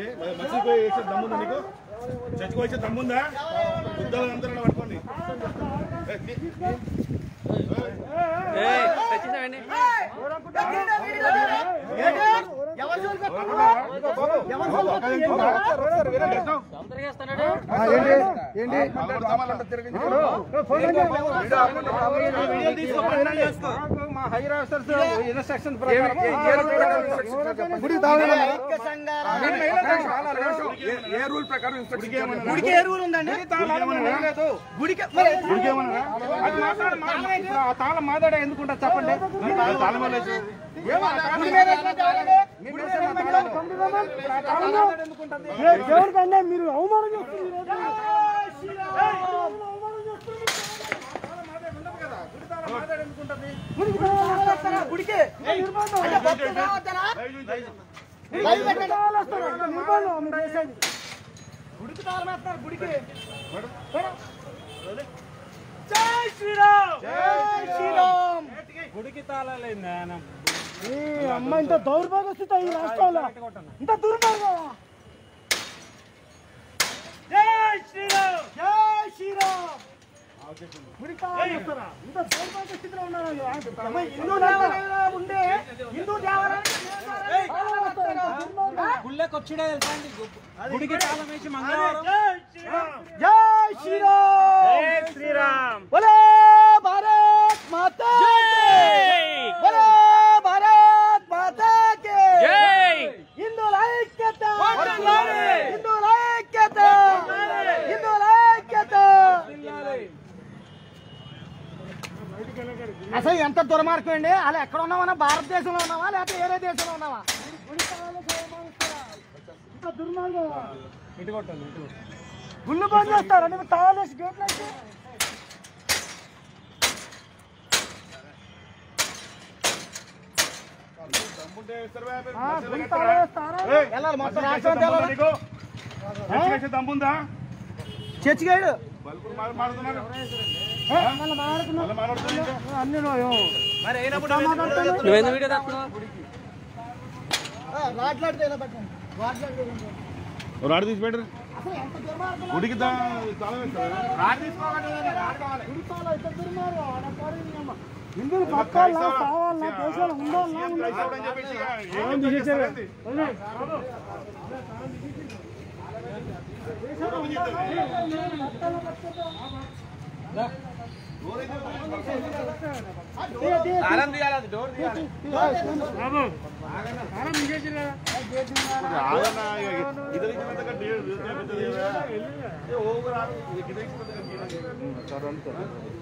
మసీదు పోయి వేసే దమ్ముందా నీకు చర్చికి వచ్చే దమ్ముందా బుద్ధాలు అందరూ పట్టుకోండి ఏ, తీ- తెచ్చేసామండి మా హైర్ ఆఫీసర్స్ ఇన్స్ట్రక్షన్ ప్రకారం ఏ రూల్ ప్రకారం ఇన్స్ట్రక్షన్ గుడికి ఏ రూల్ ఉందండి గుడికి మరి ఇంకేమన్నా అది మాట్లాడ మా- ఆ తాళం మాదాడే ఎందుకుంటారు చెప్పండి తాళం వల్ల వేసేది. ఏమో ఆ తాళం మీ కోసం ఆ తాళం. ఇప్పుడు ఆ తాళం మాదాడే ఎందుకుంటుంది? దేవుడికన్నా మీరు అవమానం చేస్తున్నారు తాళం మాదాడే ఎందుకుంటుంది? గుడికి అంటే భక్తులు రావద్దనా? లైవ్ పెట్టండి. గుడికి తాళం వేస్తున్నారు గుడికి జై శ్రీరామ్ జై శ్రీరామ్ గుడికి తాళాలైందా అమ్మ ఇంత దౌర్భాగ్య స్థితి ఈ రాష్ట్రంలో ఇంత దుర్మార్గం జై శ్రీరామ్ జై శ్రీరామ్ గుడికి తాళం వేస్తారా? ఇంత దౌర్భాగ్య స్థితిలో ఉన్నారు అమ్మ, హిందూ దేవాలయంలో ఉండే హిందూ దేవాలయానికి తాళం వేస్తారా? దుర్మార్గం. గుళ్ళకి వచ్చిడే తెలుసా అండి? గుడికి తాళం వేసి మంగళవారం జై శ్రీరామ్ జై శ్రీరామ్ బోలో భారత్ మాతా బోలో భారత్ మాతా కే హిందువుల ఐక్యత హిందువుల ఐక్యత హిందువుల ఐక్యత అసలు ఎంత దుర్మార్గం అండి అలా ఎక్కడ ఉన్నామన్నా భారతదేశంలో ఉన్నావా లేకపోతే వేరే దేశంలో ఉన్నావా ఇంత దుర్మార్గం ఇటు కొట్టండి ఇటు కొట్టండి. గుళ్ళు బంద్ చేస్తారు అంటే తాళేసి గేట్లు వేసి దమ్ముంటే వేస్తారు వే, ఆ, మసీదులో గుడి కడతారా? తాళేస్తారా? ఏయ్, వెళ్ళాలి మొత్తం మసీదులో రాష్ట్రం వేసే దమ్ముందా తేలాలి. నీకు? చర్చికి వేసే దమ్ముందా చర్చి గైడు బల్బులు మా- మాడుతున్నారు మళ్ళీ మాడుతున్నాం మళ్ళీ మాట్లాడుతున్నారు ఇంకా? అన్ని నువ్వెందుకు వీడియో తెస్తున్నావు రాట్లాడితే ఇలా పెట్టండి రాట్లాడితే ఇలా పెట్టండి. ఓ రాడు తీసి పెట్టరు అసలు ఎంత దుర్మార్గం గుడికి దా- తాళం వేస్తారా గుడి తాళం ఎంత దుర్మార్గం ఆడ పడింది అమ్మ. హిందువులు బతకాలనా కావాలనా దేశంలో ఉండాలనా సీఎం ఉండాలి క్రైస్తవుడు అని చెప్పేసి ఇక ఏం చేస్తారండి? తాళం తీయాలి అది డోర్ తీయాలి ఆగన్నా, ఇక ఇద్దరు ఇచ్చినంతగా డే- డే- పెద్దది కదా. ఏ ఓవర్ ఆడు, ఇక ఇద్దరు ఇచ్చినంతగా గీయడం.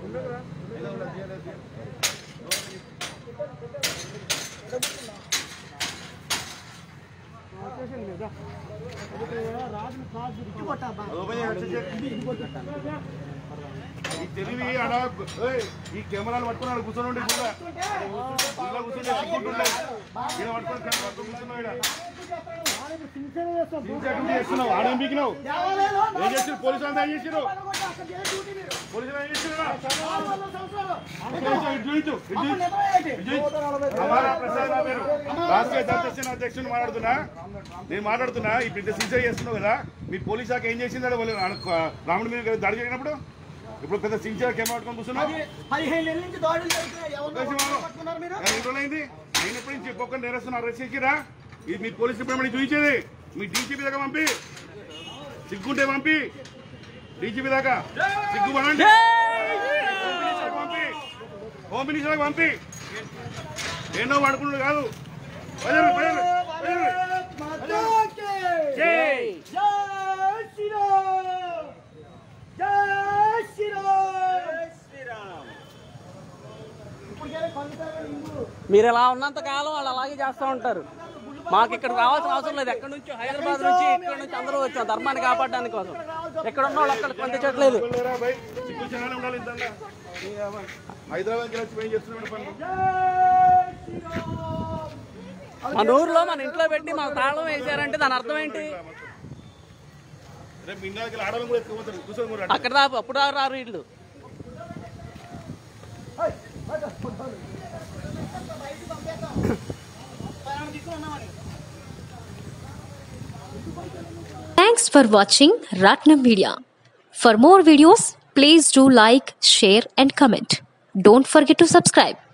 అది ఓపెన్ చేయి, వచ్చేసేయ్. ఈ తెలివి ఆడ ఏయ్, ఈ కెమెరాలు పట్టుకుని ఆడ కూర్చొని ఉండి కూడా ఇలా కూర్చొని ఎత్తుకుంటుండే ఈడ పట్టుకొని కెమెరా పట్టుకొని కూర్చున్నావు ఈడ. సిన్సియర్ చేస్తాం ఇంకా డ్యూటీ చేస్తున్నావు ఆడేం పీకినావు ఏం చేసారు పోలీసులు అంతా ఏం చేసారు పోలీసులు ఏం చేసారు రాష్ట్రీయ దళిత అధ్యక్షుని మాట్లాడుతున్నా నేను మాట్లాడుతున్నా ఈ పెద్ద సిన్సియర్ చేస్తున్నావు కదా మీ పోలీస్ శాఖ ఏం చేసిందో వాళ్ళు అను- రాముడి మీద దాడి జరిగినప్పుడు ఇప్పుడు పెద్ద సిన్సియర్ కెమెరా పట్టుకొని కూర్చున్నావు పదిహేను నెలల నుంచి దాడులు జరుగుతున్నాయి ఎవరినో దేశం ఒకరిని వాళ్ళు. పట్టుకున్నారు మీరు ఎన్ని రోజులైంది నేను ఎప్పటి నుంచి ఒక్కొక్క నేరస్తున్న అరెస్ట్ చేసిరా ఇది మీ పోలీస్ డిపార్ట్మెంట్ చూపించేది మీ డీజీపీ దాకా పంపి సిగ్గుంటే పంపి డీజీపీ దాకా సిగ్గు పడండి హోమ్ మినిస్టర్కి పంపి హోమ్ మినిస్టర్కి పంపి ఎన్నో పడుకున్నాడు కాదు పదండి, పదండి, పదండి. భారత్ మాతాకి జై జై శ్రీరామ్ జై శ్రీరామ్ ఇప్పటికే కొంతమంది హిందూ మీరు ఇలా ఉన్నంత కాలం వాళ్ళు అలాగే చేస్తూ ఉంటారు మాకు ఇక్కడ రావాల్సిన అవసరం లేదు ఎక్కడి నుంచి హైదరాబాద్ నుంచి ఇక్కడ నుంచి అందరూ వచ్చాం ధర్మాన్ని కాపాడడానికి కోసం ఎక్కడ ఉన్న వాళ్ళు అక్కడ పంపించట్లేదు లేరా భయ్? సిగ్గు చాలా ఉండాలి ఇంతన్నా. హైదరాబాద్కి వచ్చి ఏం చేస్తున్నాడు పనులు మన ఊర్లో మన ఇంట్లో పెట్టి మన తాళం వేసారంటే దాని అర్థం ఏంటి రేపు ఇండియాకి ఆడవాళ్ళని కూడా ఎత్తుకుపోతారు కూర్చొని కూడా అక్కడ దాకా అప్పుడు దాకా రారు వీళ్ళు తీసుకున్నామని for watching Ratnam Media. For more videos, please do like, share, and comment. Don't forget to subscribe.